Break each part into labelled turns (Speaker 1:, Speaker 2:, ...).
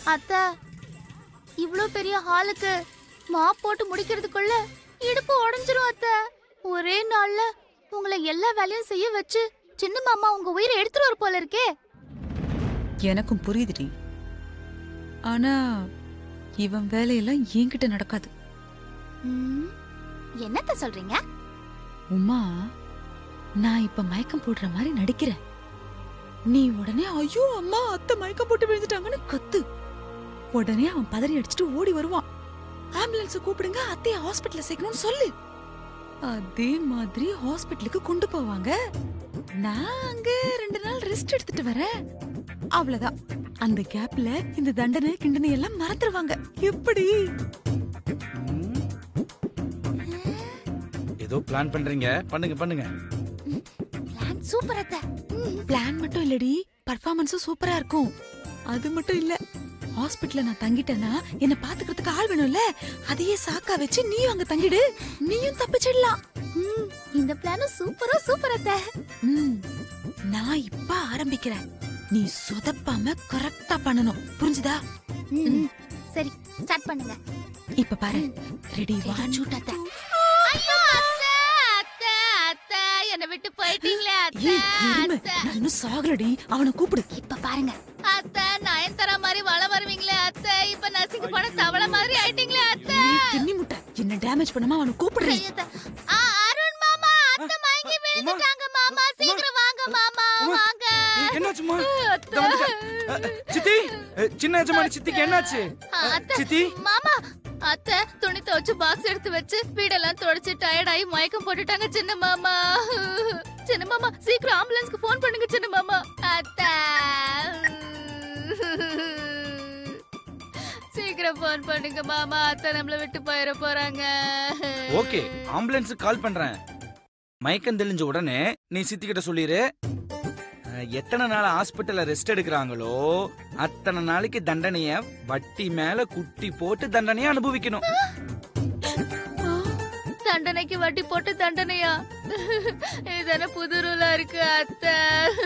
Speaker 1: அத்தை இவ்ளோ பெரிய ஹாலுக்கு மாப் போட்டு முடிக்கிறதுக்குள்ள இடுப்பு உடைஞ்சிரும் அத்தை ஒரே நாள்ல உங்களை எல்லா வேலையும் செய்ய வச்சு சின்ன மாமா உங்க உயிரை எடுத்துருவார் போல இருக்கே
Speaker 2: எனக்கும் புரியுதுடி ஆனா இவன் வேலையெல்லாம் என்கிட்ட நடக்காது
Speaker 1: ம், என்னத்த சொல்றீங்க
Speaker 2: உமா நான் இப்ப மயக்கம் போடுற மாதிரி நடிக்கிறேன் நீ உடனே ஐயோ அம்மா அத்தை மயக்கம் போட்டு விழுந்துட்டாங்கன்னு கத்து உடனே அவன் பதறி அடிச்சுட்டு ஓடி வருவான் ஆம்புலன்ஸ் கூப்பிடுங்க அத்தைய ஹாஸ்பிட்டல்ல சேர்க்கணும்னு சொல்லு அதே மாதிரி ஹாஸ்பிட்டலுக்கு கொண்டு போவாங்க நான் அங்க ரெண்டு நாள் ரெஸ்ட் எடுத்துட்டு வரேன் அவ்வளவுதான் அந்த கேப்ல இந்த தண்டனை கிண்டனை எல்லாம் மறந்துடுவாங்க எப்படி
Speaker 3: ஏதோ பிளான் பண்றீங்க பண்ணுங்க பண்ணுங்க
Speaker 1: பிளான் சூப்பர் அத்தை ம்,
Speaker 2: பிளான் மட்டும் இல்லடி பர்ஃபார்மன்ஸும் சூப்பரா இருக்கும் அது மட்டும் இல்ல ஹாஸ்பிடல்ல நான் தங்கிட்டேன்னா என்ன பாத்துக்கிறதுக்கு ஆள் வேணும்ல அதையே சாக்கா வச்சு நீயும் அங்க தங்கிடு நீயும் தப்பிச்சிடலாம்
Speaker 1: ம், இந்த பிளானும் சூப்பரோ சூப்பர் அத்தை
Speaker 2: ம், நான் இப்ப ஆரம்பிக்கிறேன் நீ சொதப்பாம கரெக்டா பண்ணணும் புரிஞ்சுதா
Speaker 1: ம், ம். சரி ஸ்டார்ட் பண்ணுங்க
Speaker 2: இப்ப பாரு ரெடி ஒன்
Speaker 1: ஷூட் அத்தை ஐயோ அத்தை அத்தை அத்தை என்னை விட்டு போயிட்டீங்களே அத்தை
Speaker 2: ஏய் எருமை,
Speaker 1: அத்தை
Speaker 2: நான் இன்னும் சாகலடி அவனை கூப்பிடு
Speaker 1: இப்ப பாருங்க அத்தை நயன்தாரா மாதிரி வள வருவீங்களே அத்தை இப்ப நசிக்கு போன தவளை மாதிரி ஆயிட்டீங்களே அத்தை
Speaker 2: ஏய், தின்னி முட்டை என்ன டேமேஜ் பண்ணாம அவனை கூப்பிடுறேன்
Speaker 1: ஐயோ, அத்தை. ஆ, அருண் மாமா அத்தை மயங்கி விழுந்துட்டாங்க மாமா சீக்கிரம் வாங்க மாமா
Speaker 3: உமா.
Speaker 1: வாங்க
Speaker 3: என்னாச்சுமா
Speaker 1: அத்தை.
Speaker 3: சித்தி அஹ், சின்ன எஜமானி சித்திக்கு என்னாச்சு அஹ்,
Speaker 1: அத்தை.
Speaker 3: சித்தி
Speaker 1: மாமா அத்தை துணி துவைச்சு பாக்ஸ் எடுத்து வச்சு வீடெல்லாம் தொடச்சு டயர்ட் ஆகி மயக்கம் போட்டுட்டாங்க சின்ன மாமா சின்ன மாமா சீக்கிரம் ஆம்புலன்ஸ்க்கு ஃபோன் பண்ணுங்க சின்ன மாமா அத்தை சீக்கிரம் ஃபோன் பண்ணுங்க மாமா அத்தை நம்மள விட்டு போயிட போறாங்க
Speaker 3: ஓகே ஆம்புலன்ஸுக்கு கால் பண்றேன் மயக்கம் தெளிஞ்ச உடனே நீ சித்திக்கிட்ட சொல்லிரு அஹ், எத்தனை நாள் ஹாஸ்பிட்டல்ல ரெஸ்ட் எடுக்கிறாங்களோ அத்தனை நாளைக்கு தண்டனைய வட்டி மேல குட்டி போட்டு தண்டனைய அனுபவிக்கணும்
Speaker 1: தண்டனைக்கு வட்டி போட்டு தண்டனையா இதென்ன புது ரூலா இருக்கு அத்தை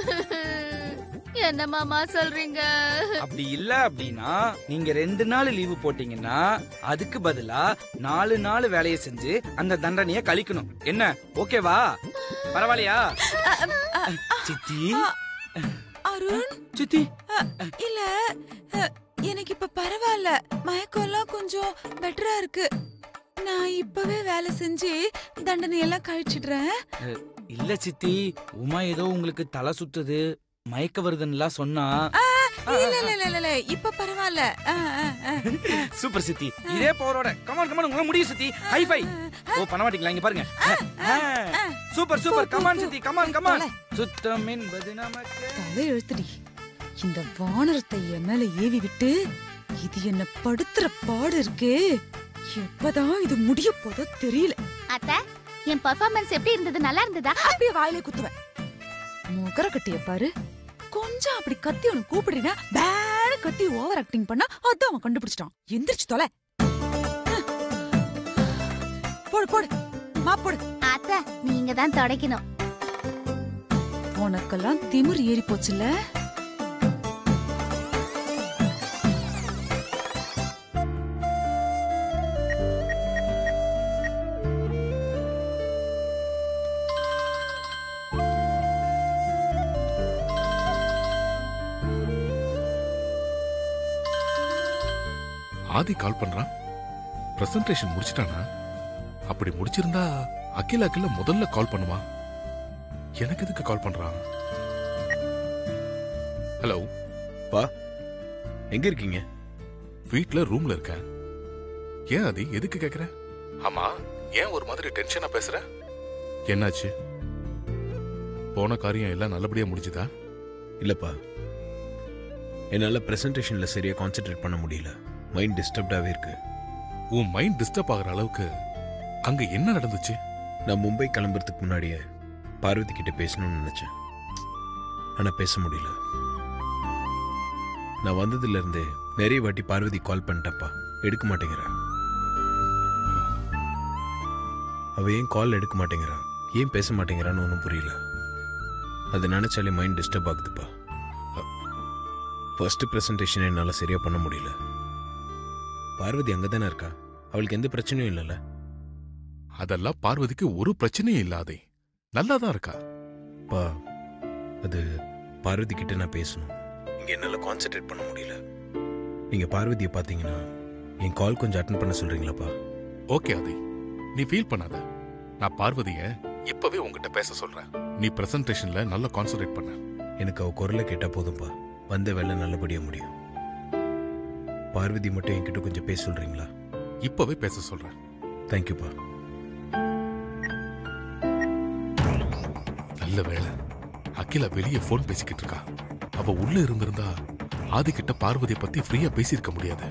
Speaker 1: என்ன மாமா சொல்றீங்க
Speaker 3: அப்படி இல்ல அப்படின்னா நீங்க ரெண்டு நாள் லீவு போட்டீங்கன்னா அதுக்கு பதிலா நாலு நாள் வேலையை செஞ்சு அந்த தண்டனைய கழிக்கணும் என்ன ஓகேவா பரவாயில்லையா சித்தி
Speaker 2: அருண்
Speaker 3: சித்தி
Speaker 2: இல்ல அ, எனக்கு இப்ப பரவாயில்ல மயக்கம் எல்லாம் கொஞ்சம் பெட்டரா இருக்கு நான் இப்பவே வேலை செஞ்சு தண்டனை எல்லாம் கழிச்சிடுறேன்
Speaker 3: இல்ல சித்தி உமா ஏதோ உங்களுக்கு தலை சுத்துது மயக்க வருதுன்னுலாம் சொன்னா
Speaker 2: இல்ல இல்ல இல்ல இல்ல, இல்ல இப்ப பரவாயில்ல அ, அ, அ.
Speaker 3: சூப்பர் சித்தி இதே பவரோட கமான் கமான் உங்களால முடியும் சித்தி ஹை ஃபை ஓ பண்ண மாட்டீங்களா இங்க பாருங்க சூப்பர் சூப்பர் கமான் சித்தி கமான் கமான் சுத்தம் என்பது நமக்கு
Speaker 2: தலை எழுத்துடி இந்த வானரத்தை என் மேல ஏவி விட்டு இது என்ன படுத்துற பாடு இருக்கே எப்பதான் இது முடிய போதோ தெரியல
Speaker 1: அத்தை என் பெர்ஃபார்மன்ஸ் எப்படி இருந்தது நல்லா இருந்ததா
Speaker 2: அப்படியே வாயிலே குத்துவேன் முகர கட்டிய பாரு கொஞ்சம் அப்படி கத்தி அவனை கூப்பிடுறீனா பேர கத்தி ஓவர் ஆக்டிங் பண்ணா அதான் அவன் கண்டுபிடிச்சிட்டான் எந்திரிச்சு தொலை போடு போடு மா போடு
Speaker 1: அத்தை நீங்க தான் தொடக்கணும்
Speaker 2: உனக்கெல்லாம் திமிர் ஏறி போச்சுல்ல
Speaker 4: ஆதி கால் பண்றான் பிரசன்டேஷன் முடிச்சிட்டானா அப்படி முடிச்சிருந்தா அகில அகில முதல்ல கால் பண்ணுவான் எனக்கு எதுக்கு கால் பண்றான் ஹலோ
Speaker 5: எங்க இருக்கீங்க
Speaker 4: வீட்ல ரூம்ல இருக்கேன் ஏன் ஆதி எதுக்கு கேக்குற ஆமா ஏன் ஒரு மாதிரி டென்ஷனா பேசுற என்னாச்சு போன காரியம் எல்லாம் நல்லபடியா முடிஞ்சுதா
Speaker 5: இல்லப்பா என்னால பிரசன்டேஷன்ல சரியா கான்சென்ட்ரேட் பண்ண முடியல மைண்ட் டிஸ்டர்ப்டாவே இருக்கு
Speaker 4: உன் மைண்ட் டிஸ்டர்ப் ஆகுற அளவுக்கு அங்க என்ன நடந்துச்சு
Speaker 5: நான் மும்பை கிளம்புறதுக்கு முன்னாடியே பார்வதி கிட்ட பேசணும்னு நினைச்சேன் ஆனா பேச முடியல நான் வந்ததுல இருந்தே நிறைய வாட்டி பார்வதி கால் பண்ணிட்டப்பா எடுக்க மாட்டேங்கிறா அவ ஏன் கால் எடுக்க மாட்டேங்கிறா ஏன் பேச மாட்டேங்கிறான்னு ஒன்றும் புரியல அதை நினைச்சாலே மைண்ட் டிஸ்டர்ப் ஆகுதுப்பா ஃபர்ஸ்ட் ப்ரெசன்டேஷன் என்னால் சரியாக பண்ண முடியல பார்வதி அங்கே தானே இருக்கா அவளுக்கு எந்த பிரச்சனையும் இல்லைல்ல
Speaker 4: அதெல்லாம் பார்வதிக்கு ஒரு பிரச்சனையும் இல்லாதே நல்லா தான் இருக்கா
Speaker 5: பா அது பார்வதி கிட்ட நான் பேசணும் இங்கே என்னால் கான்சென்ட்ரேட் பண்ண முடியல நீங்கள் பார்வதியை பார்த்தீங்கன்னா என் கால் கொஞ்சம் அட்டன் பண்ண சொல்கிறீங்களாப்பா
Speaker 4: ஓகே ஆதி நீ ஃபீல் பண்ணாத நான் பார்வதிய இப்பவே உங்ககிட்ட பேச சொல்றேன் நீ பிரசன்டேஷன்ல நல்லா கான்சென்ட்ரேட் பண்ண
Speaker 5: எனக்கு அவ குரலை கேட்டால் போதும்ப்பா வந்த வேலை நல்லபடியாக முடியும் பார்வதி மட்டும் என்கிட்ட கொஞ்சம் பேச சொல்கிறீங்களா
Speaker 4: இப்பவே பேச சொல்றேன்
Speaker 5: தேங்க்யூப்பா
Speaker 4: நல்ல வேளை அகிலா வெளியே ஃபோன் பேசிக்கிட்டு இருக்கா அவ உள்ள இருந்திருந்தா ஆதி கிட்ட பார்வதியை பத்தி ஃப்ரீயா பேசியிருக்க முடியாது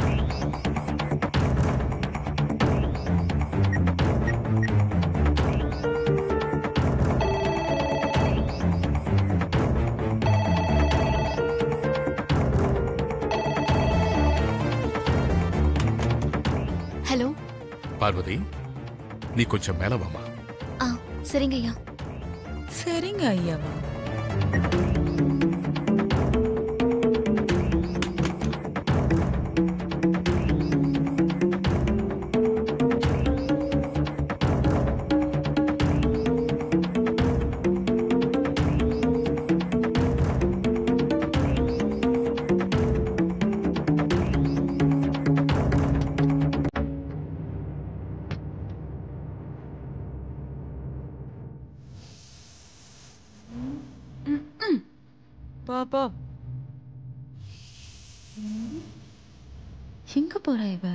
Speaker 1: ஹலோ
Speaker 4: பார்வதி நீ கொஞ்சம் மேல வாமா
Speaker 1: ஆ சரிங்க ஐயா
Speaker 2: சரிங்க ஐயாவா போ போ எங்க போறா இவ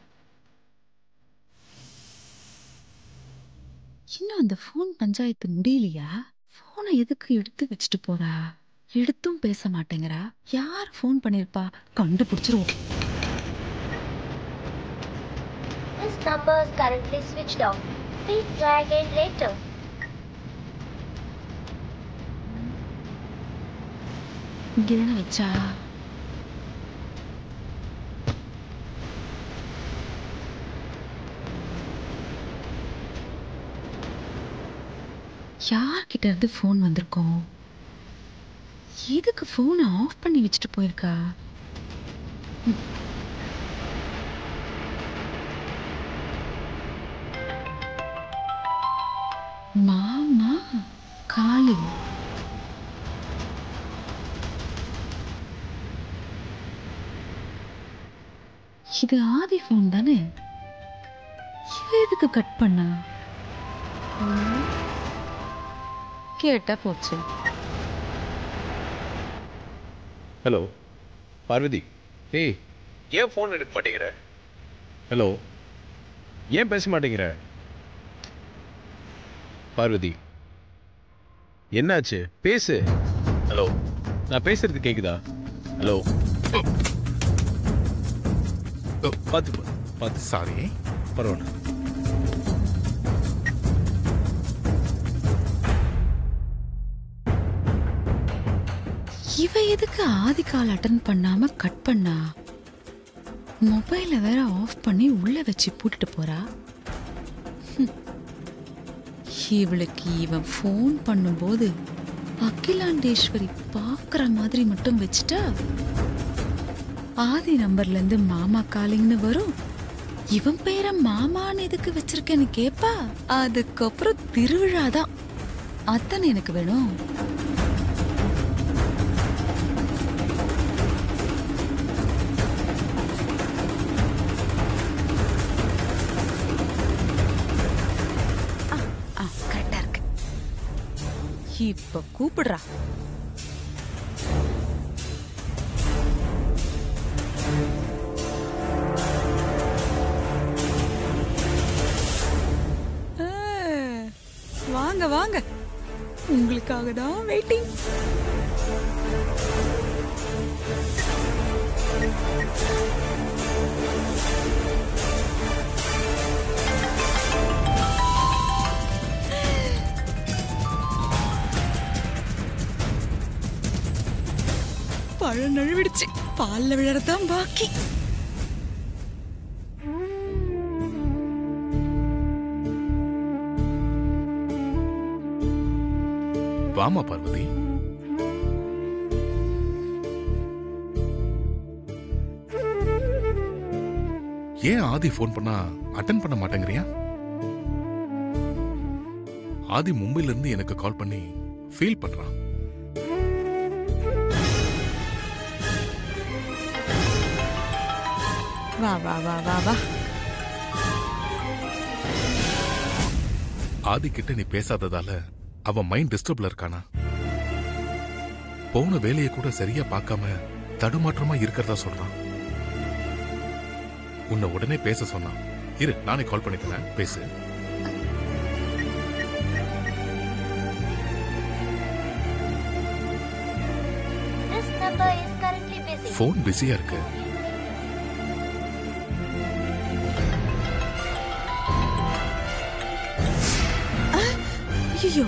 Speaker 2: இன்னும் அந்த ஃபோன் பஞ்சாயத்து முடியலையா ஃபோனை எதுக்கு எடுத்து வச்சுட்டு போறா எடுத்தும் பேச மாட்டேங்கிறா யார் ஃபோன் பண்ணிருப்பா கண்டுபிடிச்சிருவோம்
Speaker 6: This number is currently switched off. Please try again later.
Speaker 2: இங்கதானே வச்சா யார்கிட்ட இருந்து ஃபோன் வந்திருக்கோம் எதுக்கு ஃபோனை ஆஃப் பண்ணி வச்சுட்டு போயிருக்கா ம். மாமா காலு இது ஆதி ஃபோன் தானே இவ எதுக்கு கட் பண்ணா ம். கேட்டா போச்சு
Speaker 5: ஹலோ பார்வதி ஏய் ஏன் ஃபோன் எடுக்க மாட்டேங்கிற ஹலோ ஏன் பேச மாட்டேங்கிற பார்வதி என்னாச்சு பேசு ஹலோ நான் பேசுறது கேக்குதா ஹலோ பார்த்து பா- பார்த்து
Speaker 4: சாரி
Speaker 5: பரவாயில்ல
Speaker 2: இவ எதுக்கு ஆதி கால் அட்டன் பண்ணாம கட் பண்ணா மொபைலை வேற ஆஃப் பண்ணி உள்ள வச்சு பூட்டிட்டு போறா ஹம். இவளுக்கு இவன் ஃபோன் பண்ணும்போது அகிலாண்டேஸ்வரி பாக்குற மாதிரி மட்டும் வச்சுட்டா ஆதி நம்பர்ல இருந்து மாமா காலிங்னு வரும் இவன் பேரை மாமான்னு எதுக்கு வச்சிருக்கேன்னு கேப்பா அதுக்கப்புறம் திருவிழாதான் அத்தனை எனக்கு வேணும் ஆ கரெக்டா இருக்கு இப்ப கூப்பிடுறா ஆ, வாங்க வாங்க உங்களுக்காக தான் வெயிட்டிங் பழம் நழுவிடுச்சு பால்ல விழறதான் பாக்கி
Speaker 4: வாமா பார்வதி ஏன் ஆதி ஃபோன் பண்ணா அட்டன் பண்ண மாட்டேங்கிறியா ஆதி மும்பைல இருந்து எனக்கு கால் பண்ணி ஃபீல் பண்றான்
Speaker 2: வா வா வா வா வா
Speaker 4: ஆதி கிட்ட நீ பேசாததால அவன் மைண்ட் டிஸ்டர்ப்ல இருக்கானா போன வேலையை கூட சரியா பார்க்காம தடுமாற்றமா இருக்கிறதா சொல்றான் உன்னை உடனே பேச சொன்னான் இரு நானே கால் பண்ணி தரேன் பேசு
Speaker 6: This number is currently busy.
Speaker 4: Phone பிஸியா இருக்கு
Speaker 2: ஐயோ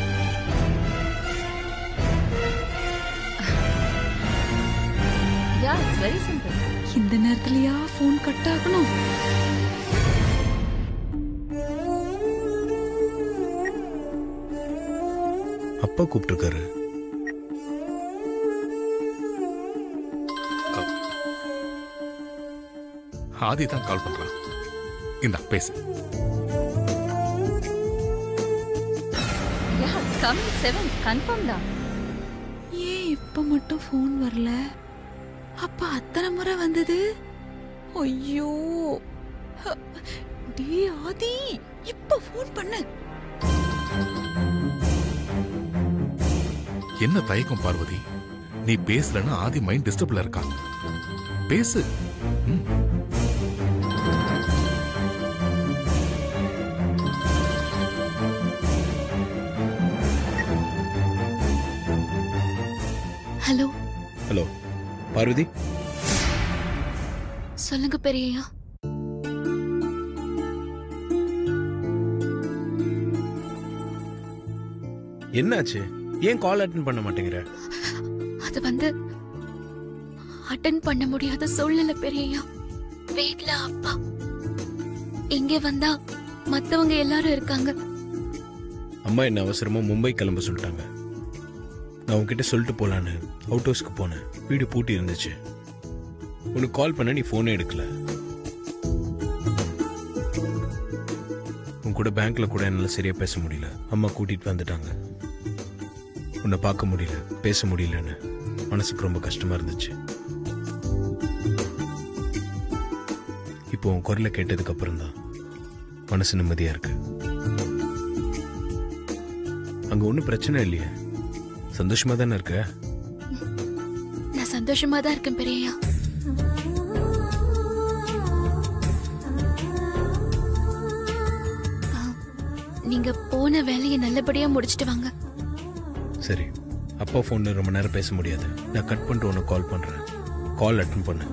Speaker 7: Yeah, it's very simple.
Speaker 2: இந்த நேரத்துலயா ஃபோன் கட் ஆகணும்
Speaker 5: அப்பா கூப்பிட்டுருக்காரு
Speaker 4: ஆதி தான் கால் பண்றான் இந்தா பேசு
Speaker 7: Yeah, coming seventh, confirm தான்.
Speaker 2: ஏன் இப்ப மட்டும் ஃபோன் வரல அப்ப அத்தனை முறை வந்தது ஐயோ ஹ, டேய் ஆதி இப்ப ஃபோன் பண்ணு
Speaker 4: என்ன தயக்கம் பார்வதி நீ பேசலன்னா ஆதி மைண்ட் டிஸ்டர்ப்ல இருக்கான் பேசு ம்.
Speaker 1: ஹலோ
Speaker 5: ஹலோ பார்வதி
Speaker 1: சொல்லுங்க பெரியய்யா
Speaker 5: என்னாச்சு ஏன் கால் அட்டன் பண்ண மாட்டேங்கிற
Speaker 1: அது வந்து அட்டன் பண்ண முடியாத சூழ்நிலை பெரியய்யா வீட்ல அப்பா இங்க வந்தா மத்தவங்க எல்லாரும் இருக்காங்க
Speaker 5: அம்மா என்ன அவசரமா மும்பை கிளம்ப சொல்லிட்டாங்க நான் உன்கிட்ட சொல்லிட்டு போலான்னு அவுட் ஹவுஸ்க்கு போனேன் வீடு பூட்டி இருந்துச்சு உனக்கு கால் பண்ண நீ ஃபோனே எடுக்கல உன் கூட பேங்க்ல கூட என்னால சரியா பேச முடியல அம்மா கூட்டிட்டு வந்துட்டாங்க உன்னை பார்க்க முடியல பேச முடியலன்னு மனசுக்கு ரொம்ப கஷ்டமா இருந்துச்சு இப்போ உன் குரலை கேட்டதுக்கு அப்புறம் தான் மனசு நிம்மதியா இருக்கு அங்க ஒன்றும் பிரச்சனை இல்லையே சந்தோஷமா தானே இருக்க
Speaker 1: நான் சந்தோஷமா தான் இருக்கேன் பெரியய்யா ஆ, நீங்க போன வேலையை நல்லபடியா முடிச்சிட்டு வாங்க
Speaker 5: சரி அப்பா ஃபோன்ல ரொம்ப நேரம் பேச முடியாது நான் கட் பண்ணிட்டு உனக்கு கால் பண்றேன் கால் அட்டன் பண்ணு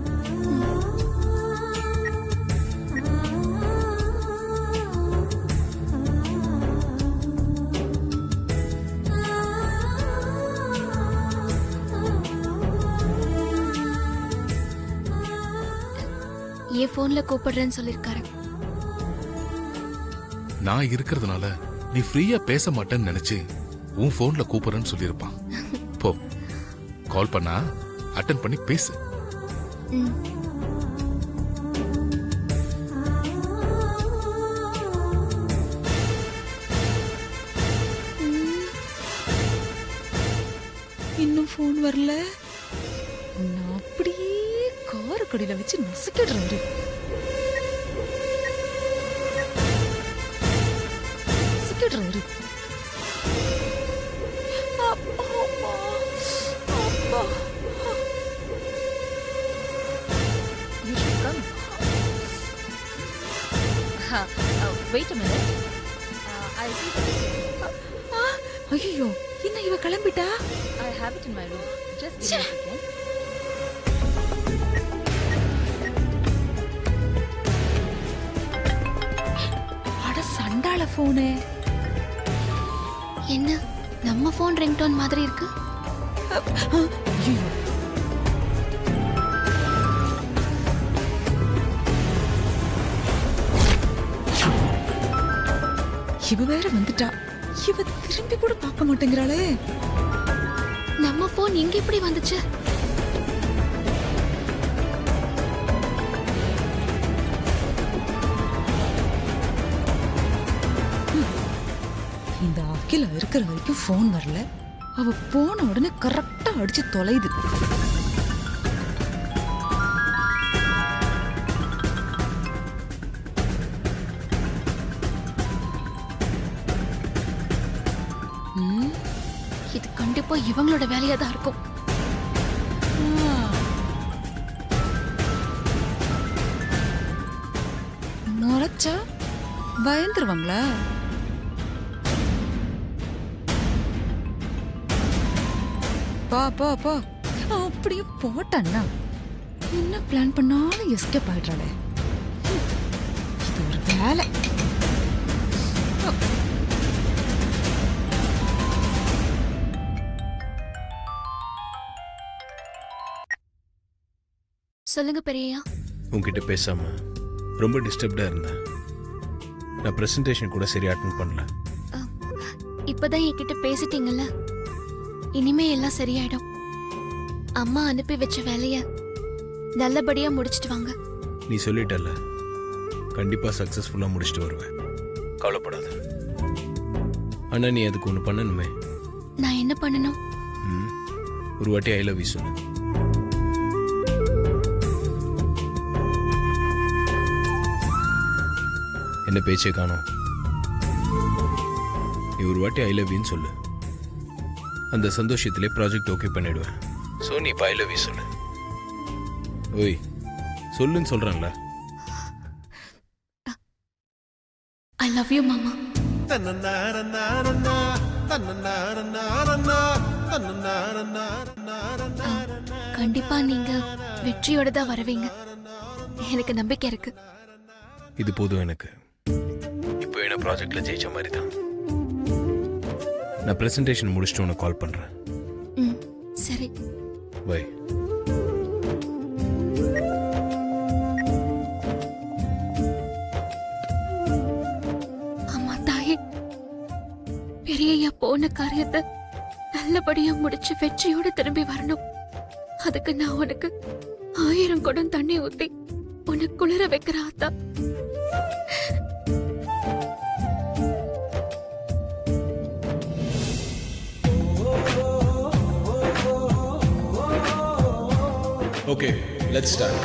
Speaker 1: என் போன்ல கூப்பிடுறேன்னு சொல்லிருக்காரு
Speaker 4: நான் இருக்கிறதுனால நீ ஃப்ரீயா பேச மாட்டேன்னு நினைச்சு உன் போன்ல கூப்பிடுறேன்னு சொல்லியிருப்பான் போ கால் பண்ணா அட்டன் பண்ணி பேசு
Speaker 1: ம்.
Speaker 2: இன்னும் ஃபோன் வரல நான் அப்படியே கார் கடியில வச்சு நசுக்கிடுறேன் இரு. நசுக்கிடுறேன் இரு. அப்பா, அம்மா. அப்பா.
Speaker 7: You should come. Uh, uh, wait a minute. Uh, I'll see the
Speaker 2: ஆ, ஐயோ என்ன இவ கிளம்பிட்டா
Speaker 7: I have it in my room. Just give me a second.
Speaker 2: அட சண்டாள போனு
Speaker 1: என்ன நம்ம போன் ரிங்டோன் மாதிரி இருக்கு
Speaker 2: ஐயோ இவ வேற வந்துட்டா இவ திரும்பி கூட பார்க்க மாட்டேங்கிறாளே
Speaker 1: நம்ம போன் இங்க எப்படி வந்துச்சு
Speaker 2: இருக்கிற வரைக்கும் ஃபோன் வரல அவ போன உடனே கரெக்டா அடிச்சு தொலையுது ம்,
Speaker 1: இது கண்டிப்பா இவங்களோட வேலையா தான் இருக்கும்
Speaker 2: ஆ. முறைச்சா பயந்துருவாங்களா பா பா பா அப்படியே போட்டான்னா என்ன பிளான் பண்ணாலும் எஸ்கேப் ஆயிடுறாளே ஹம், இது ஒரு வேலை
Speaker 1: சொல்லுங்க பெரியயா
Speaker 5: உன்கிட்ட பேசாம ரொம்ப டிஸ்டர்ப்டா இருந்தேன் நான் ப்ரெசன்டேஷன் கூட சரியா அட்டன் பண்ணல
Speaker 1: இப்பதான் என்கிட்ட பேசிட்டீங்கல்ல இனிமே எல்லாம் சரியாயிடும் அம்மா அனுப்பி வச்ச வேலைய நல்லபடியா முடிச்சிட்டு வாங்க
Speaker 5: நீ சொல்லிட்டல்ல கண்டிப்பா சக்சஸ்ஃபுல்லா முடிச்சுட்டு வருவேன் கவலைப்படாத ஆனா நீ அதுக்கு ஒன்று பண்ணணுமே
Speaker 1: நான் என்ன பண்ணணும்
Speaker 5: ம் ஒரு வாட்டி ஐ லவ் யூ சொல்லு என்ன பேச்சே காணோம் நீ ஒரு வாட்டி ஐ லவ் யூன்னு சொல்லு அந்த சந்தோஷத்திலே ப்ராஜெக்ட் ஓகே பண்ணிடுவேன் ஸோ நீ இப்போ ஐ லவ் யூ சொல்லு ஓய் சொல்லுன்னு சொல்கிறேன்ல
Speaker 1: ஐ லவ் யூ மாமா கண்டிப்பா நீங்க வெற்றியோட தான் வருவீங்க எனக்கு நம்பிக்கை இருக்கு
Speaker 5: இது போதும் எனக்கு இப்போ என்ன ப்ராஜெக்ட்ல ஜெயிச்ச மாதிரி தான் நான் ப்ரெசன்டேஷன் முடிச்சுட்டு உனக்கு கால் பண்ணுறேன்
Speaker 1: ம் சரி
Speaker 5: பை
Speaker 1: அம்மா தாயே பெரியய்யா போன காரியத்தை நல்லபடியா முடிச்சு வெற்றியோட திரும்பி வரணும் அதுக்கு நான் உனக்கு ஆயிரம் குடம் தண்ணி ஊத்தி உனக்கு குளிர வைக்கிற ஆத்தா
Speaker 5: ஓகே லெட்ஸ் ஸ்டார்ட்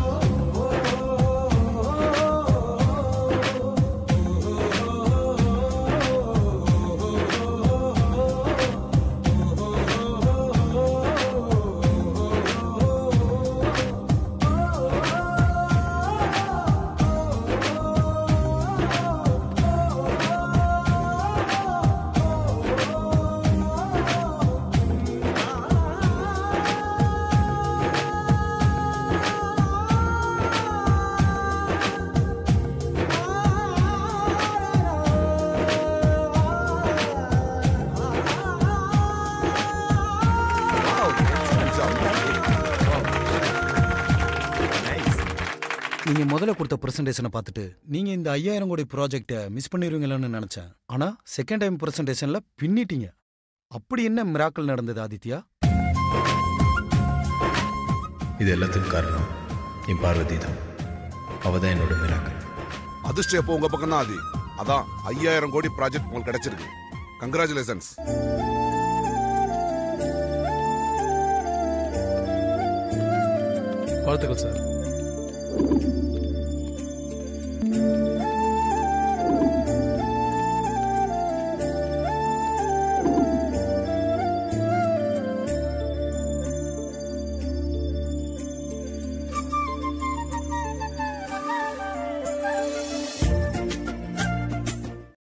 Speaker 8: நீங்க முதல்ல கொடுத்த பிரசன்டேஷனை பார்த்துட்டு நீங்க இந்த ஐயாயிரம் கோடி ப்ராஜெக்ட்டை மிஸ் பண்ணிடுவீங்களோன்னு நினைச்சேன் ஆனா செகண்ட் டைம் பிரசன்டேஷன்ல பின்னிட்டீங்க அப்படி என்ன மிராக்கல் நடந்தது ஆதித்யா
Speaker 5: இது எல்லாத்துக்கும் காரணம் என் பார்வதி தான் அவ தான் என்னோட மிராக்கள்
Speaker 9: அதிர்ஷ்டம் எப்போ உங்க பக்கம் தான் அது அதான் ஐயாயிரம் கோடி ப்ராஜெக்ட் உங்களுக்கு கிடைச்சிருக்கு கங்க்ராச்சுலேஷன்ஸ்
Speaker 10: வாழ்த்துக்கள் சார்